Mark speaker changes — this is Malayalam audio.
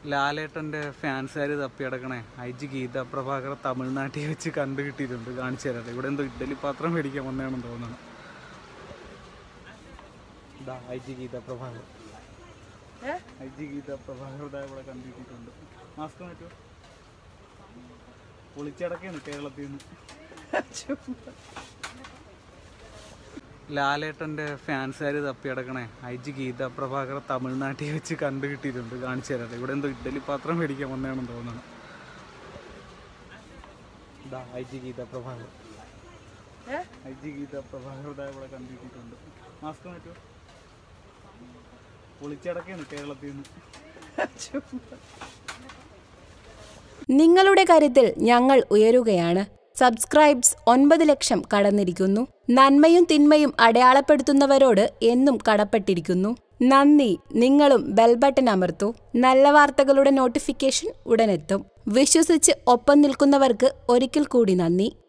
Speaker 1: ലാലേട്ടൻ്റെ ഫാൻസുകാർ തപ്പിയടക്കണേ ഐ ജി ഗീത പ്രഭാകർ തമിഴ്നാട്ടിൽ വെച്ച് കണ്ടു കിട്ടിയിട്ടുണ്ട് കാണിച്ചു തരാം ഇവിടെ എന്തോ ഇഡ്ഡലി പാത്രം മേടിക്കാൻ വന്നതാണെന്ന് തോന്നുന്നു ഇതാ I G Geetha Prabhakar I G Geetha Prabhakar ഇതാ ഇവിടെ കണ്ടു കിട്ടിയിട്ടുണ്ട് മാസ്ക് മാറ്റോ പൊളിച്ചടക്കാണ് കേരളത്തിൽ നിന്ന് ലാലേട്ടൻ്റെ ഫാൻസുകാർ തപ്പിയടക്കണേ ഐ ജി ഗീത പ്രഭാകർ തമിഴ്നാട്ടിൽ വെച്ച് കണ്ടു കിട്ടിയിട്ടുണ്ട് കാണിച്ചു തരാം ഇവിടെ എന്തോ ഇഡ്ഡലി പാത്രം മേടിക്കാൻ വന്നതാണെന്ന് തോന്നുന്നു ഇതാ I G Geetha Prabhakar I G Geetha Prabhakar ഇതാ ഇവിടെ കണ്ടു കിട്ടിയിട്ടുണ്ട് മാസ്ക് മാറ്റോ പൊളിച്ചടക്കാണ് കേരളത്തിൽ നിന്ന്
Speaker 2: നിങ്ങളുടെ കരുത്തിൽ ഞങ്ങൾ ഉയരുകയാണ് സബ്സ്ക്രൈബ്സ് ഒൻപത് ലക്ഷം കടന്നിരിക്കുന്നു നന്മയും തിന്മയും അടയാളപ്പെടുത്തുന്നവരോട് എന്നും കടപ്പെട്ടിരിക്കുന്നു നന്ദി നിങ്ങളും ബെൽ ബട്ടൺ അമർത്തൂ നല്ല വാർത്തകളുടെ നോട്ടിഫിക്കേഷൻ ഉടനെത്തും വിശ്വസിച്ച് ഒപ്പം നിൽക്കുന്നവർക്ക് ഒരിക്കൽ കൂടി നന്ദി